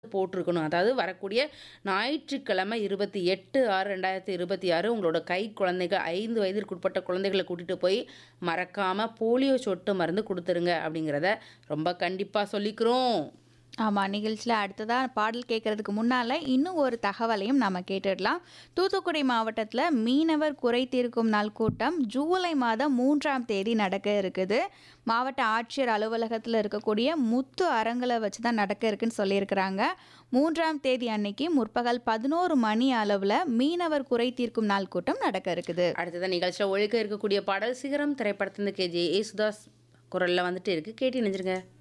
போட்டிருக்கணும். அதாவது வரக்கூடிய ஞாயிற்றுக்கிழமை 28/6/2026 உங்களோட கை குழந்தைகள் 5 வயதிற்குட்பட்ட குழந்தைகள கூட்டிட்டு போய் மறக்காம போலியோ சொட்டு மருந்து குடுத்துருங்க அப்படிங்கிறத ரொம்ப கண்டிப்பா சொல்லிக்கிறோம். ஆமா. நிகழ்ச்சியில அடுத்ததா பாடல் கேட்கறதுக்கு முன்னால இன்னும் ஒரு தகவலையும் நாம கேட்டுடலாம். தூத்துக்குடி மாவட்டத்தில மீனவர் குறை தீர்க்கும் நாள் கூட்டம் ஜூலை மாதம் 3ஆம் தேதி நடக்க இருக்குது. மாவட்ட ஆட்சியர் அலுவலகத்தில இருக்கக்கூடிய முத்து அரங்குல வச்சு தான் நடக்க இருக்குன்னு சொல்லியிருக்கிறாங்க. 3ஆம் தேதி அன்னைக்கு முற்பகல் 11 மணி அளவுல மீனவர் குறை தீர்க்கும் நாள் கூட்டம் நடக்க இருக்குது. அடுத்ததா நிகழ்ச்சியில ஒழிக்க இருக்கக்கூடிய பாடல் சிகரம் திரைப்படத்திலிருந்து கே.ஜே. ஏசுதாஸ் குரல்ல வந்துட்டே இருக்கு. கேட்டு இணைஞ்சிருங்க.